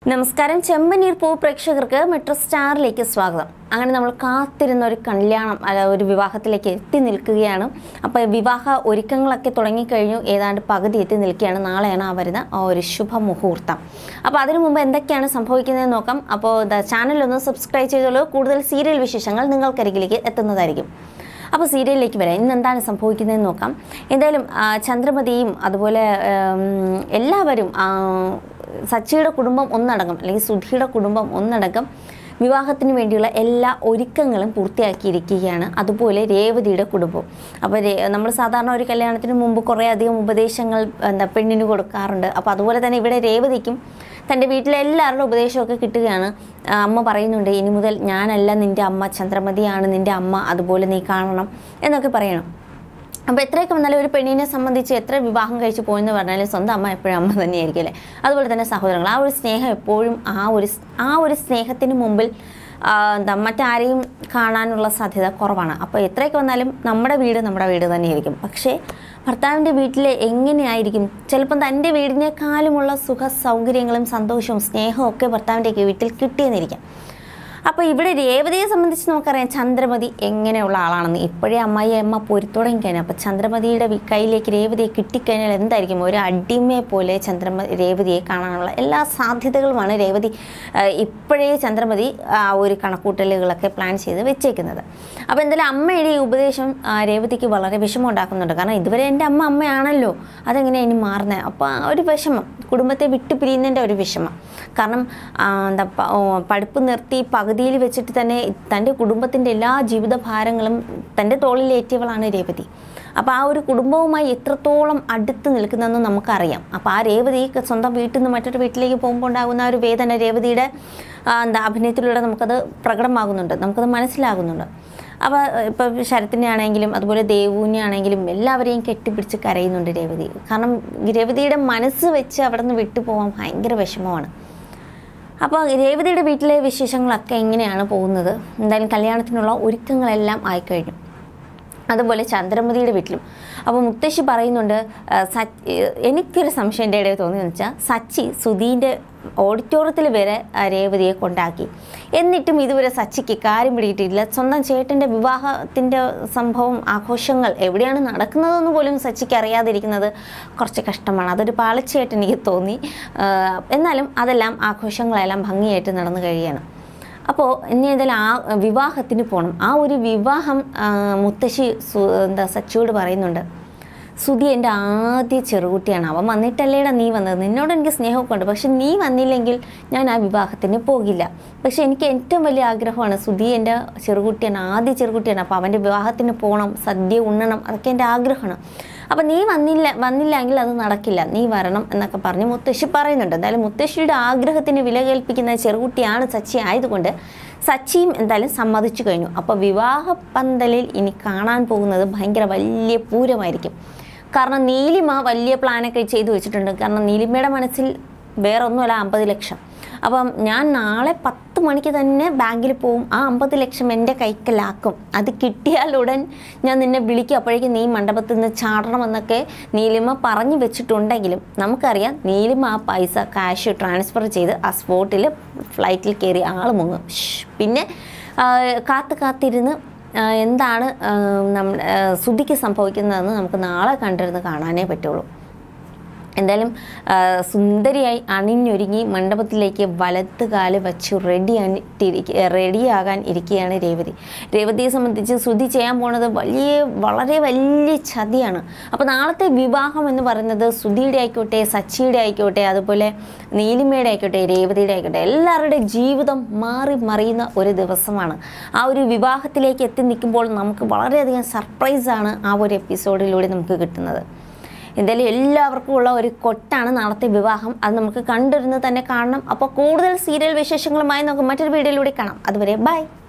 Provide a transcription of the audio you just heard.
നമസ്കാരം ചെമ്പനീർ പൂ പ്രേക്ഷകർക്ക് മെട്രോ സ്റ്റാറിലേക്ക് സ്വാഗതം അങ്ങനെ നമ്മൾ കാത്തിരുന്ന ഒരു കല്യാണം അല്ല ഒരു വിവാഹത്തിലേക്ക് എത്തി നിൽക്കുകയാണ് അപ്പോൾ വിവാഹ ഒരുക്കങ്ങളൊക്കെ തുടങ്ങിക്കഴിഞ്ഞു ഏതാണ്ട് പകുതി എത്തി നിൽക്കുകയാണ് നാളെയാണ് ആ വരുന്ന ആ ഒരു ശുഭമുഹൂർത്തം അപ്പോൾ അതിനു മുമ്പ് എന്തൊക്കെയാണ് സംഭവിക്കുന്നതെന്ന് നോക്കാം അപ്പോൾ ചാനൽ ഒന്ന് സബ്സ്ക്രൈബ് ചെയ്തോളൂ കൂടുതൽ സീരിയൽ വിശേഷങ്ങൾ നിങ്ങൾക്കരികിലേക്ക് എത്തുന്നതായിരിക്കും അപ്പോൾ സീരിയലിലേക്ക് വരാം ഇന്ന് എന്താണ് സംഭവിക്കുന്നതെന്ന് നോക്കാം എന്തായാലും ആ, ചന്ദ്രമതിയും അതുപോലെ ഉം, എല്ലാവരും ആ, സച്ചിയുടെ കുടുംബം ഒന്നടങ്കം അല്ലെങ്കിൽ സുധിയുടെ കുടുംബം ഒന്നടങ്കം വിവാഹത്തിന് വേണ്ടിയുള്ള എല്ലാ ഒരുക്കങ്ങളും പൂർത്തിയാക്കിയിരിക്കുകയാണ് അതുപോലെ രേവതിയുടെ കുടുംബവും അപ്പോൾ രേ നമ്മൾ സാധാരണ ഒരു കല്യാണത്തിന് മുമ്പ് കുറേ അധികം ഉപദേശങ്ങൾ എന്താ പെണ്ണിന് കൊടുക്കാറുണ്ട് അപ്പോൾ അതുപോലെ തന്നെ ഇവിടെ രേവതിക്കും തൻ്റെ വീട്ടിലെ എല്ലാവരുടെ ഉപദേശമൊക്കെ കിട്ടുകയാണ് ആ, അമ്മ പറയുന്നുണ്ട് ഇനി മുതൽ ഞാനല്ല നിൻ്റെ അമ്മ ചന്ദ്രമതിയാണ് നിൻ്റെ അമ്മ അതുപോലെ നീ കാണണം എന്നൊക്കെ പറയണം അപ്പോൾ എത്രയൊക്കെ വന്നാലും ഒരു പെണ്ണിനെ സംബന്ധിച്ച് എത്ര വിവാഹം കഴിച്ച് പോയെന്ന് പറഞ്ഞാലും സ്വന്തം അമ്മ എപ്പോഴും അമ്മ തന്നെയായിരിക്കും അല്ലേ അതുപോലെ തന്നെ സഹോദരങ്ങൾ ആ ഒരു സ്നേഹം എപ്പോഴും ആ ഒരു സ്- ആ ഒരു സ്നേഹത്തിന് മുമ്പിൽ ആ, എന്താ മറ്റാരെയും കാണാനുള്ള സാധ്യത കുറവാണ് അപ്പോൾ എത്രയൊക്കെ വന്നാലും നമ്മുടെ വീട് നമ്മുടെ വീട് തന്നെയായിരിക്കും പക്ഷേ ഭർത്താവിൻ്റെ വീട്ടിൽ എങ്ങനെയായിരിക്കും ചിലപ്പം തൻ്റെ വീടിനേക്കാളുമുള്ള സുഖ സൗകര്യങ്ങളും സന്തോഷവും സ്നേഹവും ഒക്കെ ഭർത്താവിൻ്റെ വീട്ടിൽ കിട്ടിയെന്നിരിക്കാം അപ്പോൾ ഇവിടെ രേവതിയെ സംബന്ധിച്ച് നമുക്കറിയാം ചന്ദ്രമതി എങ്ങനെയുള്ള ആളാണെന്ന് ഇപ്പോഴേ അമ്മായി അമ്മ പൊരുത്തുടങ്ങി കഴിഞ്ഞാൽ അപ്പോൾ ചന്ദ്രമതിയുടെ വി- കയ്യിലേക്ക് രേവതിയെ കിട്ടിക്കഴിഞ്ഞാൽ എന്തായിരിക്കും ഒരു അടിമയെ പോലെ ചന്ദ്രമ രേവതിയെ കാണാനുള്ള എല്ലാ സാധ്യതകളുമാണ് രേവതി ആ, ഇപ്പോഴേ ചന്ദ്രമതി ആ ഒരു കണക്കൂട്ടലുകളൊക്കെ പ്ലാൻ ചെയ്ത് വെച്ചേക്കുന്നത് അപ്പോൾ എന്തായാലും അമ്മയുടെ ഈ ഉപദേശം ആ, രേവതിക്ക് വളരെ വിഷമം ഉണ്ടാക്കുന്നുണ്ട് കാരണം ഇതുവരെ എൻ്റെ അമ്മ അമ്മയാണല്ലോ അതെങ്ങനെയാണ് ഇനി മാറുന്നത് അപ്പോൾ ആ ഒരു വിഷമം കുടുംബത്തെ വിട്ടു പിരിയുന്നതിൻ്റെ ഒരു വിഷമം കാരണം ആ, എന്താ പ- ഓ, പഠിപ്പ് നിർത്തി പകുതിയിൽ വെച്ചിട്ട് തന്നെ തൻ്റെ കുടുംബത്തിൻ്റെ എല്ലാ ജീവിതഭാരങ്ങളും തൻ്റെ തോളിലേറ്റിയവളാണ് രേവതി അപ്പോൾ ആ ഒരു കുടുംബവുമായി എത്രത്തോളം അടുത്ത് നിൽക്കുന്നതെന്ന് നമുക്കറിയാം അപ്പോൾ ആ രേവതി സ്വന്തം വീട്ടിൽ നിന്ന് മറ്റൊരു വീട്ടിലേക്ക് പോകുമ്പോൾ ഉണ്ടാകുന്ന ആ ഒരു വേദന രേവതിയുടെ ആ, എന്താ അഭിനയത്തിലൂടെ നമുക്കത് പ്രകടമാകുന്നുണ്ട് നമുക്കത് മനസ്സിലാകുന്നുണ്ട് അപ്പോൾ ഇപ്പോൾ ശരത്തിനെ ആണെങ്കിലും അതുപോലെ ദേവുവിനെ ആണെങ്കിലും എല്ലാവരെയും കെട്ടിപ്പിടിച്ച് കരയുന്നുണ്ട് രേവതി കാരണം രേവതിയുടെ മനസ്സ് വെച്ച് അവിടെ നിന്ന് വിട്ടുപോകാൻ ഭയങ്കര വിഷമമാണ് അപ്പോൾ രേവതിയുടെ വീട്ടിലെ വിശേഷങ്ങളൊക്കെ എങ്ങനെയാണ് പോകുന്നത് എന്തായാലും കല്യാണത്തിനുള്ള ഒരുക്കങ്ങളെല്ലാം ആയിക്കഴിഞ്ഞു അതുപോലെ ചന്ദ്രമതിയുടെ വീട്ടിലും അപ്പോൾ മുത്തശ്ശി പറയുന്നുണ്ട് ആ, സച്ച് ഏഹ് എനിക്കൊരു സംശയം എൻ്റെ ഇടയിൽ തോന്നിയെന്ന് വെച്ചാൽ സച്ചി സുധീൻ്റെ ഓഡിറ്റോറിയത്തിൽ വരെ ആ രേവതിയെ കൊണ്ടാക്കി എന്നിട്ടും ഇതുവരെ സച്ചിക്ക് കാര്യം പിടിയിട്ടില്ല സ്വന്തം ചേട്ടൻ്റെ വിവാഹത്തിൻ്റെ സംഭവം ആഘോഷങ്ങൾ എവിടെയാണ് നടക്കുന്നതെന്ന് പോലും സച്ചിക്ക് അറിയാതിരിക്കുന്നത് കുറച്ച് കഷ്ടമാണ് അതൊരു പാളിച്ചയായിട്ട് എനിക്ക് തോന്നി ആ, എന്നാലും അതെല്ലാം ആഘോഷങ്ങളെല്ലാം ഭംഗിയായിട്ട് നടന്നു കഴിയുകയാണ് അപ്പോൾ ഇനി എന്തായാലും ആ വിവാഹത്തിന് പോകണം ആ ഒരു വിവാഹം ആ, മുത്തശ്ശി സു- എന്താ സച്ചിയോട് പറയുന്നുണ്ട് സുധി എൻ്റെ ആദ്യ ചെറുകുട്ടിയാണ് അവൻ വന്നിട്ടല്ലേടാ നീ വന്നത് നിന്നോട് എനിക്ക് സ്നേഹമൊക്കെ ഉണ്ട് പക്ഷെ നീ വന്നില്ലെങ്കിൽ ഞാൻ ആ വിവാഹത്തിന് പോകില്ല പക്ഷെ എനിക്ക് ഏറ്റവും വലിയ ആഗ്രഹമാണ് സുധി എൻ്റെ ചെറുകുട്ടിയാണ് ആദ്യ ചെറുകുട്ടിയാണ് അപ്പോൾ അവൻ്റെ വിവാഹത്തിന് പോകണം സദ്യ ഉണ്ണണം അതൊക്കെ എൻ്റെ ആഗ്രഹമാണ് അപ്പം നീ വന്നില്ല വന്നില്ലെങ്കിൽ അത് നടക്കില്ല നീ വരണം എന്നൊക്കെ പറഞ്ഞ് മുത്തശ്ശി പറയുന്നുണ്ട് എന്തായാലും മുത്തശ്ശിയുടെ ആഗ്രഹത്തിന് വില കൽപ്പിക്കുന്ന ചെറുകുട്ടിയാണ് സച്ചി ആയതുകൊണ്ട് സച്ചിയും എന്തായാലും സമ്മതിച്ചു കഴിഞ്ഞു അപ്പോൾ വിവാഹ പന്തലിൽ ഇനി കാണാൻ പോകുന്നത് ഭയങ്കര വലിയ പൂരമായിരിക്കും കാരണം നീലിമ വലിയ പ്ലാനൊക്കെ ചെയ്തു വെച്ചിട്ടുണ്ട് കാരണം നീലിമയുടെ മനസ്സിൽ വേറെ ഒന്നുമല്ല അമ്പത് ലക്ഷം അപ്പം ഞാൻ നാളെ പത്ത് മണിക്ക് തന്നെ ബാങ്കിൽ പോവും ആ അമ്പത് ലക്ഷം എൻ്റെ കൈക്കലാക്കും അത് കിട്ടിയാലുടൻ ഞാൻ നിന്നെ വിളിക്കും അപ്പോഴേക്കും നീ മണ്ഡപത്തിൽ നിന്ന് ചാടണമെന്നൊക്കെ നീലിമ പറഞ്ഞു വെച്ചിട്ടുണ്ടെങ്കിലും നമുക്കറിയാം നീലിമ ആ പൈസ ക്യാഷ് ട്രാൻസ്ഫർ ചെയ്ത് ആ സ്പോട്ടിൽ ഫ്ലൈറ്റിൽ കയറി ആൾ മുങ്ങും ഷ്. പിന്നെ ആ, കാത്ത് കാത്തിരുന്ന് ആ, എന്താണ് നമ്മുടെ സുധിക്ക് സംഭവിക്കുന്നതെന്ന് നമുക്ക് നാളെ കണ്ടിരുന്ന് കാണാനേ പറ്റുള്ളൂ എന്തായാലും ആ, സുന്ദരിയായി അണിഞ്ഞൊരുങ്ങി മണ്ഡപത്തിലേക്ക് വലത്ത് കാല് വച്ച് റെഡി റെഡിയാകാൻ ഇരിക്കുകയാണ് രേവതി രേവതിയെ സംബന്ധിച്ച് ശ്രുതി ചെയ്യാൻ പോണത് വലിയ വളരെ വലിയ ചതിയാണ് അപ്പോൾ നാളത്തെ വിവാഹം എന്ന് പറയുന്നത് സുധിയുടെ ആയിക്കോട്ടെ സച്ചിയുടെ ആയിക്കോട്ടെ അതുപോലെ നീലിമയുടെ ആയിക്കോട്ടെ രേവതിയുടെ ആയിക്കോട്ടെ എല്ലാവരുടെ ജീവിതം മാറി മറിയുന്ന ഒരു ദിവസമാണ് ആ ഒരു വിവാഹത്തിലേക്ക് എത്തി നിൽക്കുമ്പോൾ നമുക്ക് വളരെയധികം സർപ്രൈസാണ് ആ ഒരു എപ്പിസോഡിലൂടെ നമുക്ക് കിട്ടുന്നത് എന്തായാലും എല്ലാവർക്കും ഉള്ള ഒരു കൊട്ടാണ് നാളത്തെ വിവാഹം അത് നമുക്ക് കണ്ടിരുന്ന് തന്നെ കാണണം അപ്പോൾ കൂടുതൽ സീരിയൽ വിശേഷങ്ങളുമായി നമുക്ക് മറ്റൊരു വീഡിയോയിലൂടെ കാണാം അതുവരെ ബൈ